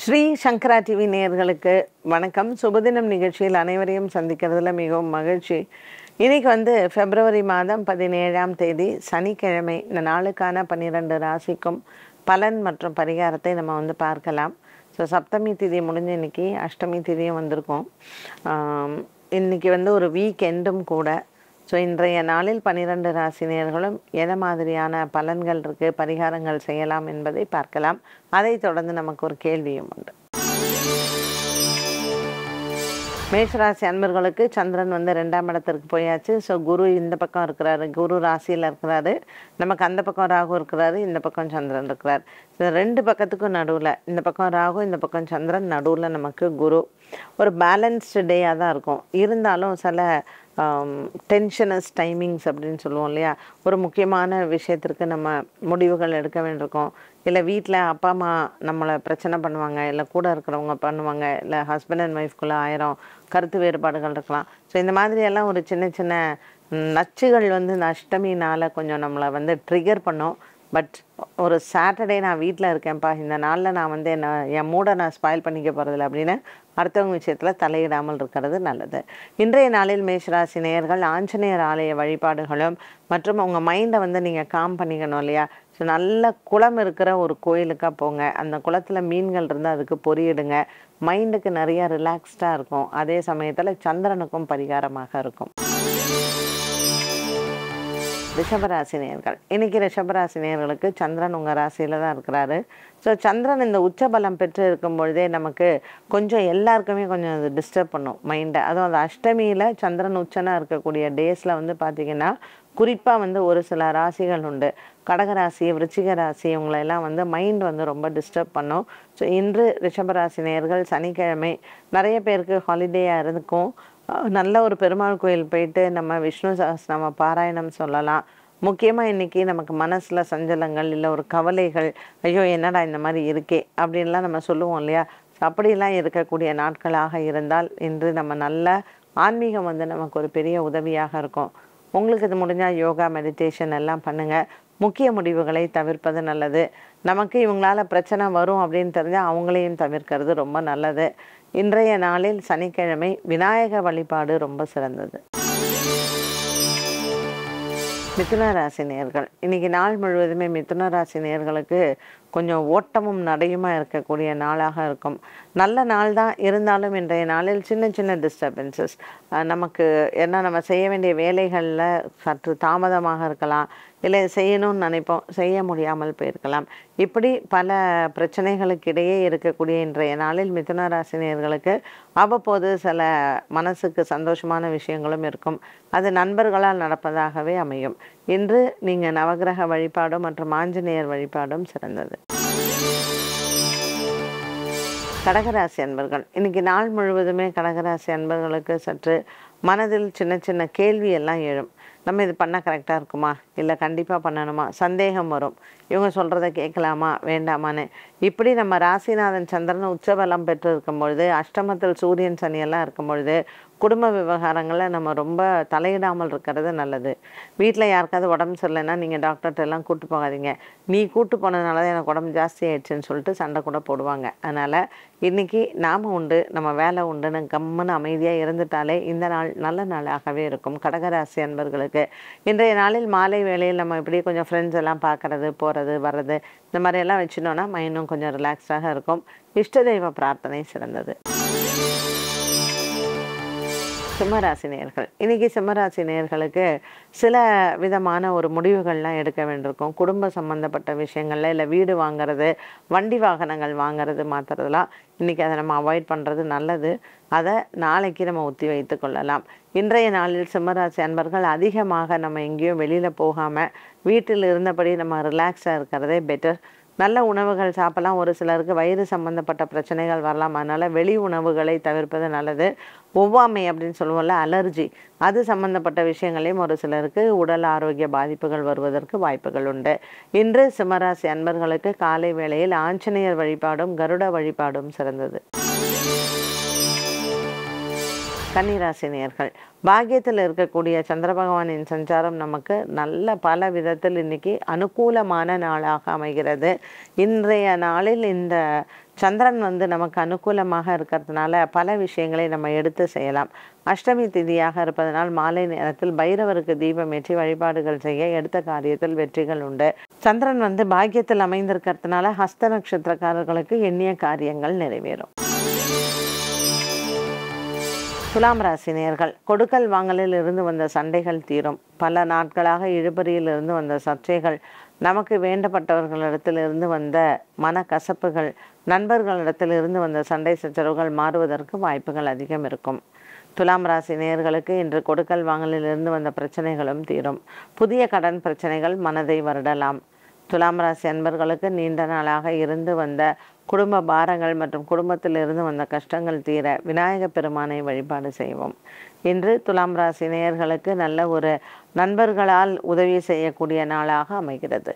ஸ்ரீ சங்கரா TV நேயர்களுக்கு வணக்கம் சுபதினம் நிகழ்ச்சியில் அனைவரையும் சந்திக்கிறதுல மிகவும் மகிழ்ச்சி இன்னைக்கு வந்து பிப்ரவரி மாதம் பதினேழாம் தேதி சனிக்கிழமை இந்த நாளுக்கான பன்னிரெண்டு ராசிக்கும் பலன் மற்றும் பரிகாரத்தை நம்ம வந்து பார்க்கலாம் ஸோ சப்தமி திதி முடிஞ்சு இன்னைக்கு அஷ்டமி திதியும் வந்திருக்கும் ஆம், இன்னைக்கு வந்து ஒரு வீக் எண்டும் கூட ஸோ இன்றைய நாளில் பன்னிரண்டு ராசினியர்களும் எந்த மாதிரியான பலன்கள் இருக்கு பரிகாரங்கள் செய்யலாம் என்பதை பார்க்கலாம் அதைத் தொடர்ந்து நமக்கு ஒரு கேள்வியும் உண்டு மேஷராசி அன்பர்களுக்கு சந்திரன் வந்து ரெண்டாம் இடத்திற்கு போயாச்சு ஸோ குரு இந்த பக்கம் இருக்கிறாரு குரு ராசியில் இருக்கிறாரு நமக்கு அந்த பக்கம் ராகு இருக்கிறாரு இந்த பக்கம் சந்திரன் இருக்கிறார் ஸோ ரெண்டு பக்கத்துக்கும் நடுவில் இந்த பக்கம் ராகு இந்த பக்கம் சந்திரன் நடுவில் நமக்கு குரு ஒரு பேலன்ஸ்டு டேயாக தான் இருக்கும் இருந்தாலும் சில டென்ஷனஸ் டைமிங்ஸ் அப்படின்னு சொல்லுவோம் இல்லையா ஒரு முக்கியமான விஷயத்திற்கு நம்ம முடிவுகள் எடுக்க வேண்டியிருக்கோம் இல்லை வீட்டில் அப்பா அம்மா நம்மளை பிரச்சனை பண்ணுவாங்க இல்லை கூட இருக்கிறவங்க பண்ணுவாங்க இல்லை ஹஸ்பண்ட் அண்ட் ஒய்ஃப்குள்ளே ஆயிரம் கருத்து வேறுபாடுகள் இருக்கலாம் ஸோ இந்த மாதிரியெல்லாம் ஒரு சின்ன சின்ன ம், நச்சுகள் வந்து இந்த அஷ்டமினால் கொஞ்சம் நம்மளை வந்து ட்ரிகர் பண்ணும் பட் ஒரு சாட்டர்டே நான் வீட்டில் இருக்கேன்ப்பா இந்த நாளில் நான் வந்து என்ன என் மூடை நான் ஸ்பாயில் பண்ணிக்க போகிறதில்ல அப்படின்னு அடுத்தவங்க விஷயத்தில் தலையிடாமல் இருக்கிறது நல்லது இன்றைய நாளில் மேஷராசி நேயர்கள் ஆஞ்சநேயர் ஆலய வழிபாடுகளும் மற்றும் உங்கள் மைண்டை வந்து நீங்கள் காம் பண்ணிக்கணும் இல்லையா ஸோ நல்ல குளம் இருக்கிற ஒரு கோயிலுக்காக போங்க அந்த குளத்தில் மீன்கள் இருந்தால் அதுக்கு பொரியிடுங்க மைண்டுக்கு நிறைய ரிலாக்ஸ்டாக இருக்கும் அதே சமயத்தில் சந்திரனுக்கும் பரிகாரமாக இருக்கும் ரிஷபராசி நேயர்கள் இன்னைக்கு ரிஷபராசி நேயர்களுக்கு சந்திரன் உங்கள் ராசியில் தான் இருக்கிறாரு ஸோ சந்திரன் இந்த உச்சபலம் பெற்று இருக்கும் பொழுதே நமக்கு கொஞ்சம் எல்லாருக்குமே கொஞ்சம் அது டிஸ்டர்ப் பண்ணும் மைண்டை அதுவும் அந்த அஷ்டமியில் சந்திரன் உச்சனாக இருக்கக்கூடிய டேஸில் வந்து பார்த்திங்கன்னா குறிப்பாக வந்து ஒரு சில ராசிகள் உண்டு கடகராசி விருச்சிக ராசி இவங்களெல்லாம் வந்து மைண்ட் வந்து ரொம்ப டிஸ்டர்ப் பண்ணும் ஸோ இன்று ரிஷபராசி நேயர்கள் சனிக்கிழமை நிறைய பேருக்கு ஹாலிடேயாக இருக்கும் அஹ் நல்ல ஒரு பெருமாள் கோயில் போயிட்டு நம்ம விஷ்ணு சஹஸ்ரநாம பாராயணம் சொல்லலாம் முக்கியமாக இன்னைக்கு நமக்கு மனசில் சஞ்சலங்கள் இல்லை ஒரு கவலைகள் ஐயோ என்னடா இந்த மாதிரி இருக்கே அப்படின்லாம் நம்ம சொல்லுவோம் இல்லையா So அப்படிலாம் இருக்கக்கூடிய நாட்களாக இருந்தால் இன்று நம்ம நல்ல ஆன்மீகம் வந்து நமக்கு ஒரு பெரிய உதவியாக இருக்கும் உங்களுக்கு இது முடிஞ்சால் யோகா மெடிடேஷன் எல்லாம் பண்ணுங்கள் முக்கிய முடிவுகளை தவிர்ப்பது நல்லது நமக்கு இவங்களால பிரச்சனை வரும் அப்படின்னு தெரிஞ்சால் அவங்களையும் தவிர்க்கிறது ரொம்ப நல்லது இன்றைய நாளில் சனிக்கிழமை விநாயக வழிபாடு ரொம்ப சிறந்தது மிதுன ராசி நேயர்கள் இன்னைக்கு நாள் முழுவதுமே மிதுன ராசி நேயர்களுக்கு கொஞ்சம் ஓட்டமும் நடையுமா இருக்கக்கூடிய நாளாக இருக்கும் நல்ல நாள் தான் இருந்தாலும் இன்றைய நாளில் சின்ன சின்ன டிஸ்டர்பன்சஸ் நமக்கு என்ன நம்ம செய்ய வேண்டிய வேலைகளில் சற்று தாமதமாக இருக்கலாம் இல்லை செய்யணும்னு நினைப்போம் செய்ய முடியாமல் போயிருக்கலாம் இப்படி பல பிரச்சனைகளுக்கு இடையே இருக்கக்கூடிய இன்றைய நாளில் மிதுன ராசினியர்களுக்கு அவ்வப்போது சில மனசுக்கு சந்தோஷமான விஷயங்களும் இருக்கும் அது நண்பர்களால் நடப்பதாகவே அமையும் இன்று நீங்கள் நவகிரக வழிபாடும் மற்றும் ஆஞ்சநேயர் வழிபாடும் சிறந்தது கடகராசி அன்பர்கள் இன்னைக்கு நாள் முழுவதுமே கடகராசி அன்பர்களுக்கு சற்று மனதில் சின்ன சின்ன கேள்வி எல்லாம் எழும் நம்ம இது பண்ணால் கரெக்டாக இருக்குமா இல்லை கண்டிப்பாக பண்ணணுமா சந்தேகம் வரும் இவங்க சொல்கிறத கேட்கலாமா வேண்டாமான்னு இப்படி நம்ம ராசிநாதன் சந்திரன் உச்சபலம் பெற்று இருக்கும் பொழுது அஷ்டமத்தில் சூரியன் சனியெல்லாம் இருக்கும் பொழுது குடும்ப விவகாரங்களில் நம்ம ரொம்ப தலையிடாமல் இருக்கிறது நல்லது வீட்டில் யாருக்காவது உடம்பு சரியில்லைன்னா நீங்கள் டாக்டர்கிட்ட எல்லாம் கூட்டு போகாதீங்க நீ கூட்டு போனதுனால தான் எனக்கு உடம்பு ஜாஸ்தி ஆயிடுச்சுன்னு சொல்லிட்டு சண்டை கூட போடுவாங்க அதனால் இன்னைக்கு நாம உண்டு நம்ம வேலை உண்டுன்னு கம்முன்னு அமைதியாக இருந்துட்டாலே இந்த நாள் நல்ல நாளாகவே இருக்கும் கடகராசி அன்பர்களுக்கு இன்றைய நாளில் மாலை வேளையில் நம்ம இப்படி கொஞ்சம் ஃப்ரெண்ட்ஸ் எல்லாம் பார்க்கறது போகிறது வர்றது இந்த மாதிரி எல்லாம் வச்சுட்டோம்னா மைண்டும் கொஞ்சம் ரிலாக்ஸ்டாக இருக்கும் இஷ்ட தெய்வ பிரார்த்தனை சிறந்தது சிம்மராசி நேயர்கள் இன்னைக்கு சிம்மராசி நேயர்களுக்கு சில விதமான ஒரு முடிவுகள்லாம் எடுக்க வேண்டியிருக்கும் குடும்ப சம்பந்தப்பட்ட விஷயங்கள்ல இல்லை வீடு வாங்குறது வண்டி வாகனங்கள் வாங்குறது மாத்துறதுலாம் இன்னைக்கு அதை நம்ம அவாய்ட் பண்ணுறது நல்லது அதை நாளைக்கு நம்ம ஒத்தி வைத்து கொள்ளலாம் இன்றைய நாளில் சிம்மராசி அன்பர்கள் அதிகமாக நம்ம எங்கேயும் வெளியில் போகாமல் வீட்டில் இருந்தபடி நம்ம ரிலாக்ஸாக இருக்கிறதே பெட்டர் நல்ல உணவுகள் சாப்பிடலாம் ஒரு சிலருக்கு வயிறு சம்பந்தப்பட்ட பிரச்சனைகள் வரலாம் அதனால வெளி உணவுகளை தவிர்ப்பது நல்லது ஒவ்வாமை அப்படின்னு சொல்லுவோம்ல அலர்ஜி அது சம்பந்தப்பட்ட விஷயங்களையும் ஒரு சிலருக்கு உடல் ஆரோக்கிய பாதிப்புகள் வருவதற்கு வாய்ப்புகள் உண்டு இன்று சிம்மராசி அன்பர்களுக்கு காலை வேளையில் ஆஞ்சநேயர் வழிபாடும் கருட வழிபாடும் சிறந்தது கன்னிராசி நேயர்கள் பாக்கியத்தில் இருக்கக்கூடிய சந்திர பகவானின் சஞ்சாரம் நமக்கு நல்ல பல விதத்தில் இன்னைக்கு அனுகூலமான நாளாக அமைகிறது இன்றைய நாளில் இந்த சந்திரன் வந்து நமக்கு அனுகூலமாக இருக்கிறதுனால பல விஷயங்களை நம்ம எடுத்து செய்யலாம் அஷ்டமி திதியாக இருப்பதனால் மாலை நேரத்தில் பைரவருக்கு தீபம் ஏற்றி வழிபாடுகள் செய்ய எடுத்த காரியத்தில் வெற்றிகள் உண்டு சந்திரன் வந்து பாக்கியத்தில் அமைந்திருக்கிறதுனால ஹஸ்த நட்சத்திரக்காரர்களுக்கு எண்ணிய காரியங்கள் நிறைவேறும் துலாம் ராசி நேயர்கள் கொடுக்கல் வாங்கலில் இருந்து வந்த சண்டைகள் தீரும் பல நாட்களாக இழுபறியில் இருந்து வந்த சர்ச்சைகள் நமக்கு வேண்டப்பட்டவர்களிடத்திலிருந்து வந்த மனக்கசப்புகள் நண்பர்களிடத்திலிருந்து வந்த சண்டை சச்சரவுகள் மாறுவதற்கு வாய்ப்புகள் அதிகம் இருக்கும் துலாம் ராசி நேயர்களுக்கு இன்று கொடுக்கல் வாங்கலில் இருந்து வந்த பிரச்சனைகளும் தீரும் புதிய கடன் பிரச்சனைகள் மனதை வருடலாம் துலாம் ராசி அன்பர்களுக்கு நீண்ட நாளாக இருந்து வந்த குடும்ப பாரங்கள் மற்றும் குடும்பத்தில் இருந்து வந்த கஷ்டங்கள் தீர விநாயக பெருமானை வழிபாடு செய்வோம் இன்று துலாம் ராசி நேயர்களுக்கு நல்ல ஒரு நண்பர்களால் உதவி செய்யக்கூடிய நாளாக அமைகிறது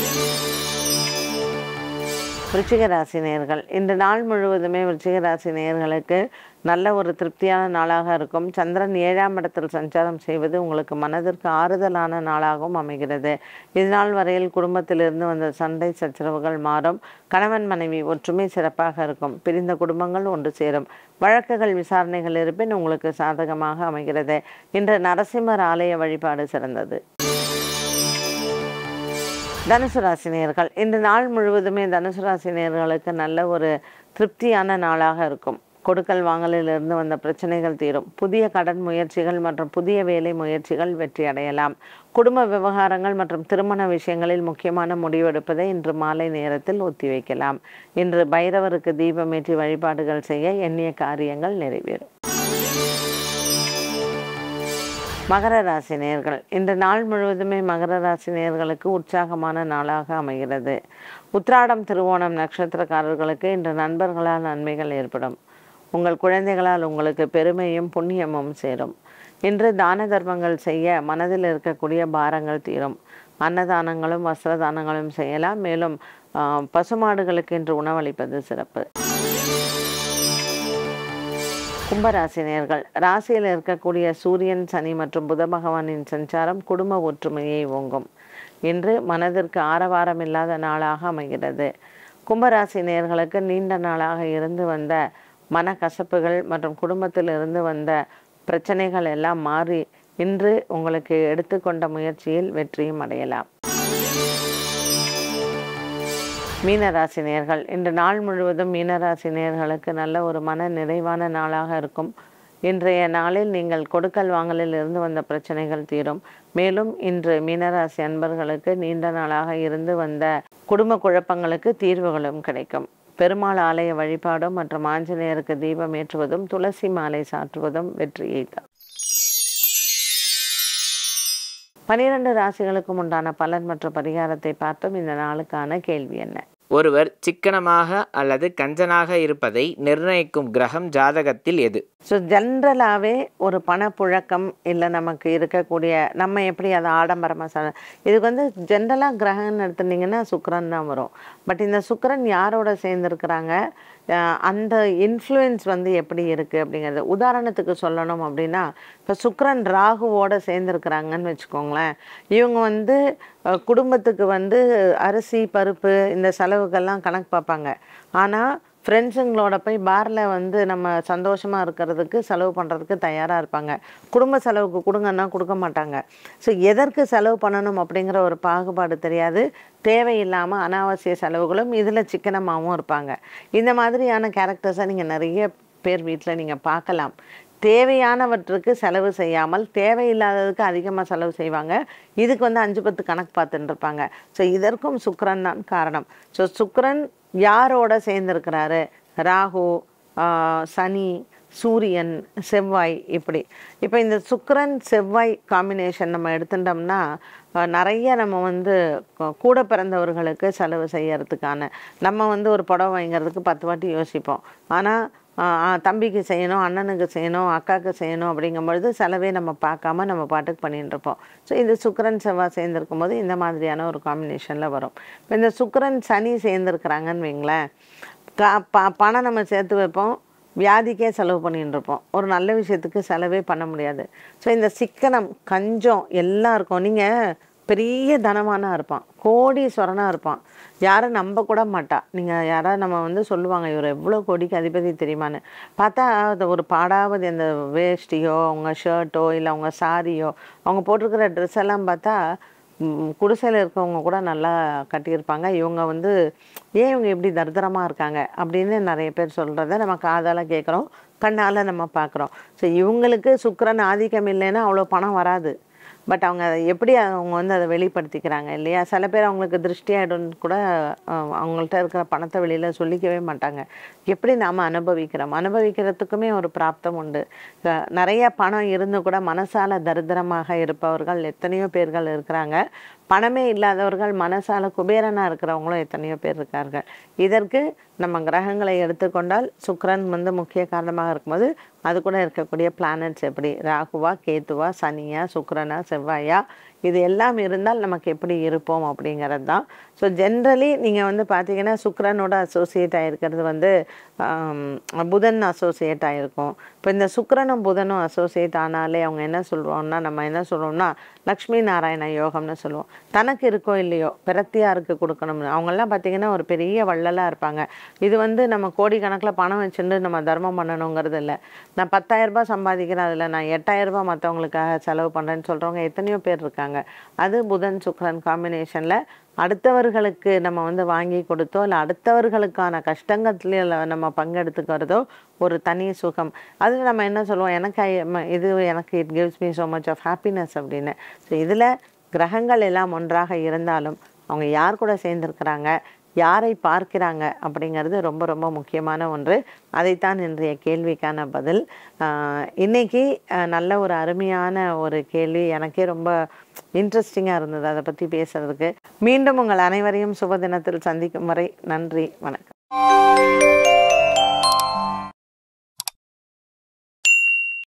விருச்சிக ராசி நேயர்கள் இன்று நாள் முழுவதுமே விருச்சிக ராசி நேயர்களுக்கு நல்ல ஒரு திருப்தியான நாளாக இருக்கும் சந்திரன் ஏழாம் இடத்தில் சஞ்சாரம் செய்வது உங்களுக்கு மனதிற்கு ஆறுதலான நாளாகவும் அமைகிறது இதுநாள் வரையில் குடும்பத்திலிருந்து வந்த சண்டை சச்சரவுகள் மாறும் கணவன் மனைவி ஒற்றுமை சிறப்பாக இருக்கும் பிரிந்த குடும்பங்கள் ஒன்று சேரும் வழக்குகள் விசாரணைகள் இருப்பின் உங்களுக்கு சாதகமாக அமைகிறது இன்று நரசிம்மர் ஆலய வழிபாடு சிறந்தது தனுசு ராசி நேயர்கள் இன்று நாள் முழுவதுமே தனுசு ராசி நேயர்களுக்கு நல்ல ஒரு திருப்தியான நாளாக இருக்கும் கொடுக்கல் வாங்கலிலிருந்து வந்த பிரச்சனைகள் தீரும் புதிய கடன் முயற்சிகள் மற்றும் புதிய வேலை முயற்சிகள் வெற்றி அடையலாம் குடும்ப விவகாரங்கள் மற்றும் திருமண விஷயங்களில் முக்கியமான முடிவெடுப்பதை இன்று மாலை நேரத்தில் ஒத்திவைக்கலாம் இன்று பைரவருக்கு தீபமேற்றி வழிபாடுகள் செய்ய எண்ணிய காரியங்கள் நிறைவேறும் மகர ராசி நேயர்கள் இன்று நாள் முழுவதுமே மகர ராசி நேயர்களுக்கு உற்சாகமான நாளாக அமைகிறது உத்ராடம் திருவோணம் நட்சத்திரக்காரர்களுக்கு இன்று நண்பர்களால் நன்மைகள் ஏற்படும் உங்கள் குழந்தைகளால் உங்களுக்கு பெருமையும் புண்ணியமும் சேரும் இன்று தான தர்மங்கள் செய்ய மனதில் இருக்கக்கூடிய பாரங்கள் தீரும் அன்னதானங்களும் வஸ்திர தானங்களும் செய்யலாம் மேலும் ஆஹ், பசுமாடுகளுக்கு இன்று உணவளிப்பது சிறப்பு கும்பராசினியர்கள் ராசியில் இருக்கக்கூடிய சூரியன் சனி மற்றும் புத பகவானின் சஞ்சாரம் குடும்ப ஒற்றுமையை ஓங்கும் இன்று மனதிற்கு ஆரவாரம் இல்லாத நாளாக அமைகிறது கும்பராசி நேயர்களுக்கு நீண்ட நாளாக இருந்து வந்த மனக்கசப்புகள் மற்றும் குடும்பத்தில் இருந்து வந்த பிரச்சனைகள் எல்லாம் மாறி இன்று உங்களுக்கு எடுத்துக்கொண்ட முயற்சியில் வெற்றியும் அடையலாம் மீனராசி நேயர்கள் இன்று நாள் முழுவதும் மீனராசி நேயர்களுக்கு நல்ல ஒரு மன நிறைவான நாளாக இருக்கும் இன்றைய நாளில் நீங்கள் கொடுக்கல் வாங்கலில் இருந்து வந்த பிரச்சனைகள் தீரும் மேலும் இன்று மீனராசி அன்பர்களுக்கு நீண்ட நாளாக இருந்து வந்த குடும்ப குழப்பங்களுக்கு தீர்வுகளும் கிடைக்கும் பெருமாள் ஆலய வழிபாடும் மற்றும் ஆஞ்சநேயருக்கு தீபம் ஏற்றுவதும் துளசி மாலை சாற்றுவதும் வெற்றியை தரும் பனிரெண்டு ராசிகளுக்கும் உண்டான பலன் மற்றும் பரிகாரத்தை பார்த்தோம் இந்த நாளுக்கான கேள்வி என்ன ஒருவர் சிக்கனமாக அல்லது கஞ்சனாக இருப்பதை நிர்ணயிக்கும் கிரகம் ஜாதகத்தில் எது ஸோ ஜென்ரலாகவே ஒரு பணப்புழக்கம் இல்லை நமக்கு இருக்கக்கூடிய நம்ம எப்படி அதை ஆடம்பரமாக சொல்ல இதுக்கு வந்து ஜென்ரலாக கிரகம்னு எடுத்துட்டிங்கன்னா சுக்கிரன் தான் வரும் பட் இந்த சுக்கிரன் யாரோட சேர்ந்துருக்கிறாங்க அஹ் அந்த இன்ஃப்ளூயன்ஸ் வந்து எப்படி இருக்குது அப்படிங்கிறது உதாரணத்துக்கு சொல்லணும் அப்படின்னா இப்போ சுக்கிரன் ராகுவோட சேர்ந்துருக்கிறாங்கன்னு வச்சுக்கோங்களேன் இவங்க வந்து அஹ், குடும்பத்துக்கு வந்து அரிசி பருப்பு இந்த செலவுக்கெல்லாம் கணக்கு பார்ப்பாங்க ஆனால் ஃப்ரெண்ட்ஸுங்களோட போய் பாரில் வந்து நம்ம சந்தோஷமாக இருக்கிறதுக்கு செலவு பண்ணுறதுக்கு தயாராக இருப்பாங்க குடும்ப செலவுக்கு கொடுங்கன்னா கொடுக்க மாட்டாங்க ஸோ எதற்கு செலவு பண்ணணும் அப்படிங்கிற ஒரு பாகுபாடு தெரியாது தேவையில்லாமல் அனாவசிய செலவுகளும் இதில் சிக்கனமாகவும் இருப்பாங்க இந்த மாதிரியான கேரக்டர்ஸை நீங்கள் நிறைய பேர் வீட்டில் நீங்கள் பார்க்கலாம் தேவையானவற்றுக்கு செலவு செய்யாமல் தேவையில்லாததுக்கு அதிகமாக செலவு செய்வாங்க இதுக்கு வந்து அஞ்சு பத்து கணக்கு பார்த்துட்டு இருப்பாங்க ஸோ இதற்கும் சுக்கிரன் தான் காரணம் ஸோ சுக்கிரன் யாரோட சேர்ந்துருக்கிறாரு ராகு ஆஹ், சனி சூரியன் செவ்வாய் இப்படி இப்போ இந்த சுக்கிரன் செவ்வாய் காம்பினேஷன் நம்ம எடுத்துட்டோம்னா அஹ், நிறைய நம்ம வந்து கு- கூட பிறந்தவர்களுக்கு செலவு செய்யறதுக்கான நம்ம வந்து ஒரு புடவை வாங்கிறதுக்கு பத்து வாட்டி யோசிப்போம் ஆனால் தம்பிக்கு செய்யணும் அண்ணனுக்கு செய்யணும் அக்காவுக்கு செய்யணும் அப்படிங்கும்பொழுது செலவே நம்ம பார்க்காம நம்ம பாட்டுக்கு பண்ணிட்டு இருப்போம் ஸோ இந்த சுக்கிரன் செவ்வாய் சேர்ந்துருக்கும் போது இந்த மாதிரியான ஒரு காம்பினேஷனில் வரும் இப்போ இந்த சுக்கிரன் சனி சேர்ந்துருக்குறாங்கன்னு வைங்களேன் கா ப பணம் நம்ம சேர்த்து வைப்போம் வியாதிக்கே செலவு பண்ணிட்டு இருப்போம் ஒரு நல்ல விஷயத்துக்கு செலவே பண்ண முடியாது ஸோ இந்த சிக்கனம் கஞ்சம் எல்லாம் இருக்கும் நீங்கள் பெரிய தனமானா இருப்பான் கோடீஸ்வரனாக இருப்பான் யாரும் நம்ப கூட மாட்டா நீங்கள் யாராவது நம்ம வந்து சொல்லுவாங்க இவர் எவ்வளோ கோடிக்கு அதிபதி தெரியுமான்னு பார்த்தா அது ஒரு பாடாவது அந்த வேஷ்டியோ அவங்க ஷர்ட்டோ இல்லை அவங்க சாரியோ அவங்க போட்டிருக்கிற ட்ரெஸ் எல்லாம் பார்த்தா ம், குடிசையில் இருக்கவங்க கூட நல்லா கட்டியிருப்பாங்க இவங்க வந்து ஏன் இவங்க இப்படி தரித்திரமாக இருக்காங்க அப்படின்னு நிறைய பேர் சொல்கிறத நம்ம காதால் கேட்குறோம் கண்ணால் நம்ம பார்க்குறோம் ஸோ இவங்களுக்கு சுக்கிரன் ஆதிக்கம் இல்லைன்னா அவ்வளோ பணம் வராது பட் அவங்க அதை எப்படி அவங்க வந்து அதை வெளிப்படுத்திக்கிறாங்க இல்லையா சில பேர் அவங்களுக்கு திருஷ்டி ஆகிடும்னு கூட அஹ், அவங்கள்ட்ட இருக்கிற பணத்தை வெளியில் சொல்லிக்கவே மாட்டாங்க எப்படி நாம் அனுபவிக்கிறோம் அனுபவிக்கிறதுக்குமே ஒரு பிராப்தம் உண்டு அஹ், நிறைய பணம் இருந்து கூட மனசால தரித்திரமாக இருப்பவர்கள் எத்தனையோ பேர்கள் இருக்கிறாங்க பணமே இல்லாதவர்கள் மனசால குபேரனாக இருக்கிறவங்களும் எத்தனையோ பேர் இருக்கார்கள் இதற்கு நம்ம கிரகங்களை எடுத்துக்கொண்டால் சுக்கிரன் வந்து முக்கிய காரணமாக இருக்கும்போது அது கூட இருக்கக்கூடிய பிளானட்ஸ் எப்படி ராகுவா கேத்துவா சனியா சுக்கிரனா செவ்வாயா இது எல்லாம் இருந்தால் நமக்கு எப்படி இருப்போம் அப்படிங்கிறது தான் ஸோ ஜென்ரலி நீங்கள் வந்து பார்த்தீங்கன்னா சுக்கிரனோட அசோசியேட் ஆகிருக்கிறது வந்து ஆம், புதன் அசோசியேட் ஆகிருக்கும் இப்போ இந்த சுக்கிரனும் புதனும் அசோசியேட் ஆனாலே அவங்க என்ன சொல்லுவோம்னா நம்ம என்ன சொல்லுவோம்னா லக்ஷ்மி நாராயண யோகம்னு சொல்லுவோம் தனக்கு இருக்கோ இல்லையோ பிரத்தியாருக்கு கொடுக்கணும்னு அவங்கெல்லாம் பார்த்தீங்கன்னா ஒரு பெரிய வள்ளலாக இருப்பாங்க இது வந்து நம்ம கோடிக்கணக்கில் பணம் வச்சுட்டு நம்ம தர்மம் பண்ணணுங்கிறது இல்லை நான் பத்தாயிரம் ரூபாய் சம்பாதிக்கிறேன் அதில் நான் எட்டாயிரம் ரூபாய் மற்றவங்களுக்காக செலவு பண்ணுறேன்னு சொல்கிறவங்க எத்தனையோ பேர் இருக்காங்க அது புதன் சுக்கிரன் காம்பினேஷனில் அடுத்தவர்களுக்கு நம்ம வந்து வாங்கி கொடுத்தோ இல்லை அடுத்தவர்களுக்கான கஷ்டங்கத்துல நம்ம பங்கெடுத்துக்கிறதோ ஒரு தனி சுகம் அது நம்ம என்ன சொல்லுவோம் எனக்கு I- ம- இது எனக்கு it gives me so much of happiness அப்படின்னு ஸோ இதில் கிரகங்கள் எல்லாம் ஒன்றாக இருந்தாலும் அவங்க யார் கூட சேர்ந்துருக்கிறாங்க யாரை பார்க்கிறாங்க அப்படிங்கிறது ரொம்ப ரொம்ப முக்கியமான ஒன்று அதைத்தான் இன்றைய கேள்விக்கான பதில் ஆஹ் இன்னைக்கு ஆஹ் நல்ல ஒரு அருமையான ஒரு கேள்வி எனக்கே ரொம்ப இன்ட்ரெஸ்டிங்காக இருந்தது அதை பற்றி பேசுறதுக்கு மீண்டும் உங்கள் அனைவரையும் சுப தினத்தில் சந்திக்கும் வரை நன்றி வணக்கம்